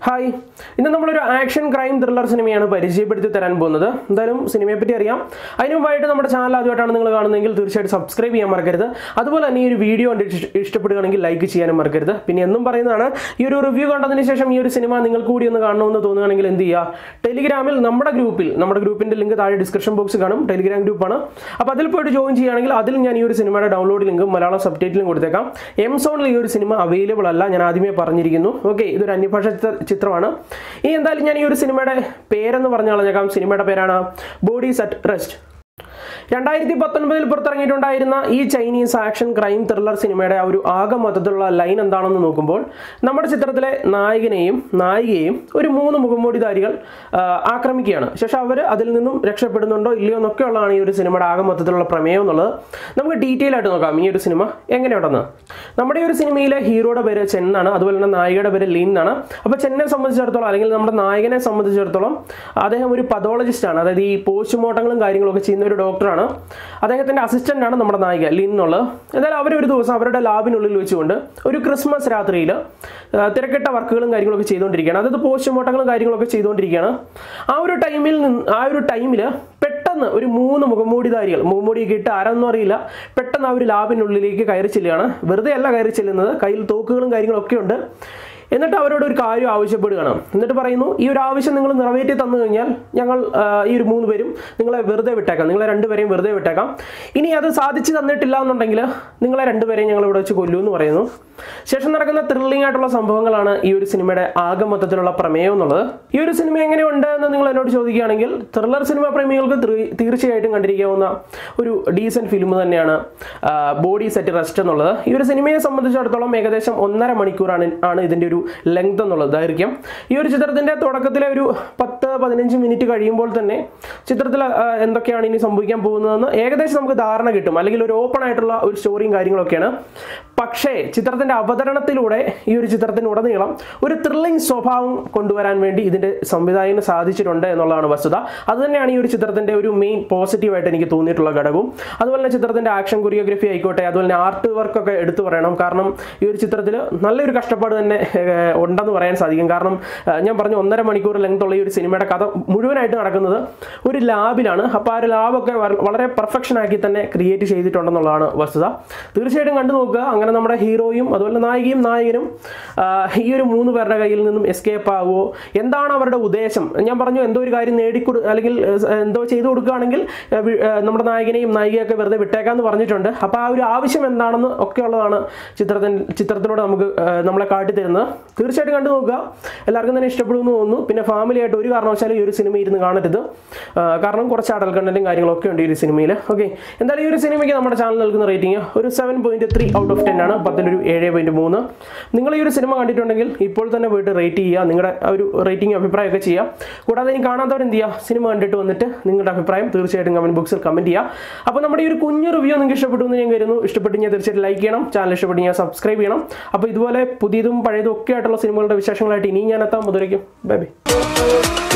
hi ഇന്ന് നമ്മളൊരു action crime thriller സിനിമയാണ് പരിചയപ്പെടുത്തി തരാൻ പോകുന്നത് എന്തായാലും സിനിമയെ പറ്റി അറിയാം അതിന് മുമ്പായിട്ട് നമ്മുടെ ചാനൽ ആദ്യമായിട്ടാണ് നിങ്ങൾ കാണുന്നതെങ്കിൽ തീർച്ചയായിട്ടും സബ്സ്ക്രൈബ് ചെയ്യാൻ മറക്കരുത് അതുപോലെ തന്നെ ഈ ഒരു വീഡിയോ കണ്ടിട്ട് ഇഷ്ട- ഇഷ്ടപ്പെടുകയാണെങ്കിൽ ലൈക്ക് ചെയ്യാനും മറക്കരുത് പിന്നെ എന്നും പറയുന്നതാണ് ഈ ഒരു റിവ്യൂ കണ്ടതിന് ശേഷം ഈ ഒരു സിനിമ നിങ്ങൾക്ക് കൂടി ഒന്ന് കാണണമെന്ന് തോന്നുകയാണെങ്കിൽ എന്ത് ചെയ്യുക ടെലിഗ്രാമിൽ നമ്മുടെ ഗ്രൂപ്പിൽ നമ്മുടെ ഗ്രൂപ്പിന്റെ ലിങ്ക് താഴെ ഡിസ്ക്രിപ്ഷൻ ബോക്സ് കാണും ടെലിഗ്രാം ഗ്രൂപ്പാണ് അപ്പോൾ അതിൽ പോയിട്ട് ജോയിൻ ചെയ്യുകയാണെങ്കിൽ അതിൽ ഞാൻ ഈ ഒരു സിനിമയുടെ ഡൗൺലോഡ് ലിങ്കും മലയാളം സബ് ടൈറ്റിലും കൊടുത്തേക്കാം എം സോണിൽ ഈ ഒരു സിനിമ അവൈലബിൾ അല്ല ഞാൻ ആദ്യമേ പറഞ്ഞിരിക്കുന്നു ഓക്കെ ഇതൊരു അന്യഭാഷ ചിത്ര- ചിത്രമാണ് ഇനി എന്തായാലും ഞാൻ ഈ ഒരു സിനിമയുടെ പേരെന്ന് പറഞ്ഞു കളഞ്ഞേക്കാം സിനിമയുടെ പേരാണ് ബോഡീസ് അറ്റ് റെസ്റ്റ് രണ്ടായിരത്തി പത്തൊൻപതിൽ പുറത്തിറങ്ങിയിട്ടുണ്ടായിരുന്ന ഈ ചൈനീസ് ആക്ഷൻ ക്രൈം ത്രില്ലർ സിനിമയുടെ ആ ഒരു ആകെ മൊത്തത്തിലുള്ള ലൈൻ എന്താണെന്ന് നോക്കുമ്പോൾ നമ്മുടെ ചിത്രത്തിലെ നായകനെയും നായികയെയും ഒരു മൂന്ന് മുഖംമൂടിധാരികൾ ആ, ആക്രമിക്കുകയാണ് ശേഷം അവർ അതിൽ നിന്നും രക്ഷപ്പെടുന്നുണ്ടോ ഇല്ലയോ എന്നൊക്കെയുള്ളതാണ് ഈ ഒരു സിനിമയുടെ ആകെ മൊത്തത്തിലുള്ള പ്രമേയം എന്നുള്ളത് നമുക്ക് ഡീറ്റെയിൽ ആയിട്ട് നോക്കാം ഈ ഒരു സിനിമ എങ്ങനെയുണ്ടെന്ന് നമ്മുടെ ഈ ഒരു സിനിമയിലെ ഹീറോയുടെ പേര് ചെൻ എന്നാണ് അതുപോലെ തന്നെ നായികയുടെ പേര് ലീൻ എന്നാണ് അപ്പോൾ ചെന്നെ സംബന്ധിച്ചിടത്തോളം അല്ലെങ്കിൽ നമ്മുടെ നായകനെ സംബന്ധിച്ചിടത്തോളം അദ്ദേഹം ഒരു പതോളജിസ്റ്റ് ആണ് അതായത് ഈ പോസ്റ്റ്മോർട്ടങ്ങളും കാര്യങ്ങളൊക്കെ ചെയ്യുന്ന ഒരു ഡോക്ടറാണ് അദ്ദേഹത്തിന്റെ അസിസ്റ്റന്റ് ആണ് നമ്മുടെ നായിക ലിൻ എന്നുള്ളത് എന്തായാലും അവർ ഒരു ദിവസം അവരുടെ ലാബിനുള്ളിൽ വെച്ചുകൊണ്ട് ഒരു ക്രിസ്മസ് രാത്രിയിൽ തിരക്കിട്ട വർക്കുകളും കാര്യങ്ങളൊക്കെ ചെയ്തുകൊണ്ടിരിക്കുകയാണ് അതായത് പോസ്റ്റ്മോർട്ടങ്ങളും കാര്യങ്ങളൊക്കെ ചെയ്തുകൊണ്ടിരിക്കുകയാണ് ആ ഒരു ടൈമിൽ നിന്ന് ആ ഒരു ടൈമിൽ പെട്ടെന്ന് ഒരു മൂന്ന് മുഖംമൂടിധാരികൾ മുഖംമൂടിയൊക്കെ ഇട്ട് ആരെന്നും അറിയില്ല പെട്ടെന്ന് ആ ഒരു ലാബിനുള്ളിലേക്ക് കയറി ചെല്ലുകയാണ് വെറുതെ അല്ല കയറി ചെല്ലുന്നത് കയ്യിൽ തോക്കുകളും കാര്യങ്ങളൊക്കെ ഉണ്ട് എന്നിട്ട് അവരോട് ഒരു കാര്യം ആവശ്യപ്പെടുകയാണ് എന്നിട്ട് പറയുന്നു ഈ ഒരു ആവശ്യം നിങ്ങൾ നിറവേറ്റി തന്നു കഴിഞ്ഞാൽ ഞങ്ങൾ ആ, ഈ ഒരു മൂന്ന് പേരും നിങ്ങളെ വെറുതെ വിട്ടേക്കാം നിങ്ങളെ രണ്ടുപേരെയും വെറുതെ വിട്ടേക്കാം ഇനി അത് സാധിച്ചു തന്നിട്ടില്ല എന്നുണ്ടെങ്കിൽ നിങ്ങളെ രണ്ടുപേരെയും ഞങ്ങൾ ഇവിടെ വെച്ച് കൊല്ലൂ എന്ന് പറയുന്നു ശേഷം നടക്കുന്ന ത്രില്ലിംഗ് ആയിട്ടുള്ള സംഭവങ്ങളാണ് ഈ ഒരു സിനിമയുടെ ആകെ മൊത്തത്തിലുള്ള പ്രമേയം എന്നുള്ളത് ഈ ഒരു സിനിമ എങ്ങനെയുണ്ട് എന്ന് നിങ്ങൾ എന്നോട് ചോദിക്കുകയാണെങ്കിൽ ത്രില്ലർ സിനിമ പ്രേമികൾക്ക് തീ- തീർച്ചയായിട്ടും കണ്ടിരിക്കാവുന്ന ഒരു ഡീസൻറ്റ് ഫിലിം തന്നെയാണ് ബോഡി സെറ്റ് റെസ്റ്റ് എന്നുള്ളത് ഈ ഒരു സിനിമയെ സംബന്ധിച്ചിടത്തോളം ഏകദേശം ഒന്നര മണിക്കൂറാണ് ആണ് ഇതിൻ്റെ ഒരു ലെങ്ത് എന്നുള്ളത് ദൈർഘ്യം ഈ ഒരു ചിത്രത്തിൻ്റെ തുടക്കത്തിലെ ഒരു പത്ത് പതിനഞ്ച് മിനിറ്റ് കഴിയുമ്പോൾ തന്നെ ചിത്രത്തിൽ ആ, എന്തൊക്കെയാണ് ഇനി സംഭവിക്കാൻ പോകുന്നതെന്ന് ഏകദേശം നമുക്ക് ധാരണ കിട്ടും അല്ലെങ്കിൽ ഒരു ഓപ്പൺ ആയിട്ടുള്ള ഒരു സ്റ്റോറിയും കാര്യങ്ങളൊക്കെയാണ് പക്ഷേ ചിത്രത്തിൻ്റെ അവതരണത്തിലൂടെ ഈ ഒരു ചിത്രത്തിന് ഉടനീളം ഒരു ത്രില്ലിംഗ് സ്വഭാവം കൊണ്ടുവരാൻ വേണ്ടി ഇതിൻ്റെ സംവിധായകന് സാധിച്ചിട്ടുണ്ട് എന്നുള്ളതാണ് വസ്തുത അത് തന്നെയാണ് ഈ ഒരു ചിത്രത്തിൻ്റെ ഒരു മെയിൻ പോസിറ്റീവായിട്ട് എനിക്ക് തോന്നിയിട്ടുള്ള ഘടകവും അതുപോലെ തന്നെ ചിത്രത്തിൻ്റെ ആക്ഷൻ കൊറിയോഗ്രഫി ആയിക്കോട്ടെ അതുപോലെ തന്നെ ആർട്ട് വർക്കൊക്കെ എടുത്തു പറയണം കാരണം ഈ ഒരു ചിത്രത്തിൽ നല്ലൊരു കഷ്ടപ്പാട് തന്നെ ഏഹ്, ഉണ്ടെന്ന് പറയാൻ സാധിക്കും കാരണം ഏഹ്, ഞാൻ പറഞ്ഞു ഒന്നര മണിക്കൂർ ലെങ്ത് ഉള്ള ഈ ഒരു സിനിമയുടെ കഥ മുഴുവനായിട്ട് നടക്കുന്നത് ഒരു ലാബിലാണ് അപ്പോൾ ആ ഒരു ലാബൊക്കെ വ- വളരെ പെർഫെക്ഷൻ ആക്കി തന്നെ ക്രിയേറ്റ് ചെയ്തിട്ടുണ്ടെന്നുള്ളതാണ് വസ്തുത തീർച്ചയായിട്ടും കണ്ടു നോക്കുക അങ്ങനെ നമ്മുടെ ഹീറോയും അതുപോലെ നായികയും നായകനും ആ, ഈ ഒരു മൂന്ന് പേരുടെ കയ്യിൽ നിന്നും എസ്കേപ്പ് ആവുമോ എന്താണ് അവരുടെ ഉദ്ദേശം ഞാൻ പറഞ്ഞു എന്തോ ഒരു കാര്യം നേടിക്കൊടു അല്ലെങ്കിൽ ഏഹ്, എന്തോ ചെയ്തു കൊടുക്കുകയാണെങ്കിൽ ഏഹ്, വി- ഏഹ്, നമ്മുടെ നായകനെയും നായികയൊക്കെ വെറുതെ വിട്ടേക്കാന്ന് പറഞ്ഞിട്ടുണ്ട് അപ്പോൾ ആ ഒരു ആവശ്യം എന്താണെന്ന് ഒക്കെ ഉള്ളതാണ് ചിത്രത്തിൽ ചിത്രത്തിലൂടെ നമുക്ക് ഏഹ്, നമ്മളെ കാട്ടിത്തരുന്നത് തീർച്ചയായിട്ടും കണ്ടു നോക്കുക എല്ലാവർക്കും തന്നെ ഇഷ്ടപ്പെടുമെന്ന് തോന്നുന്നു പിന്നെ ഫാമിലി ആയിട്ട് ഒരു കാരണവശാലും ഈ ഒരു സിനിമ ഇരുന്ന് കാണരുത് ആ, കാരണം കുറച്ച് അടൽ കണ്ടന്റും കാര്യങ്ങളൊക്കെ ഉണ്ട് ഈ ഒരു സിനിമയിൽ ഓക്കെ എന്തായാലും ഈ ഒരു സിനിമയ്ക്ക് നമ്മുടെ ചാനൽ നൽകുന്ന റേറ്റിംഗ് ഒരു seven point three out of ten ആണ് പത്തിലൊരു ഏഴ് പോയിന്റ് മൂന്ന് നിങ്ങൾ ഈ ഒരു സിനിമ കണ്ടിട്ടുണ്ടെങ്കിൽ ഇപ്പോൾ തന്നെ പോയിട്ട് റേറ്റ് ചെയ്യുക നിങ്ങളുടെ ആ ഒരു റേറ്റിംഗ് അഭിപ്രായമൊക്കെ ചെയ്യുക കൂടാതെ ഇനി കാണാത്തവർ എന്ത് ചെയ്യുക സിനിമ കണ്ടിട്ട് വന്നിട്ട് നിങ്ങളുടെ അഭിപ്രായം തീർച്ചയായിട്ടും കമന്റ് ബോക്സിൽ കമന്റ് ചെയ്യുക അപ്പോൾ നമ്മുടെ ഈ ഒരു കുഞ്ഞു റിവ്യൂ നിങ്ങൾക്ക് ഇഷ്ടപ്പെട്ടു എന്ന് ഞാൻ കരുതുന്നു ഇഷ്ടപ്പെട്ട് ഞാൻ തീർച്ചയായിട്ടും ലൈക്ക് ചെയ്യണം ചാനൽ ഇഷ്ടപ്പെട്ട് ഞാൻ സബ്സ്ക്രൈബ് ചെയ്യണം അപ്പോൾ ഇതുപോലെ പുതിയതും പഴയതും ഒക്കെ ആയിട്ടുള്ള സിനിമകളുടെ വിശേഷങ്ങളായിട്ട് ഇനിയും ഞാൻ എത്താം മുതലേക്കും ബൈ ബൈ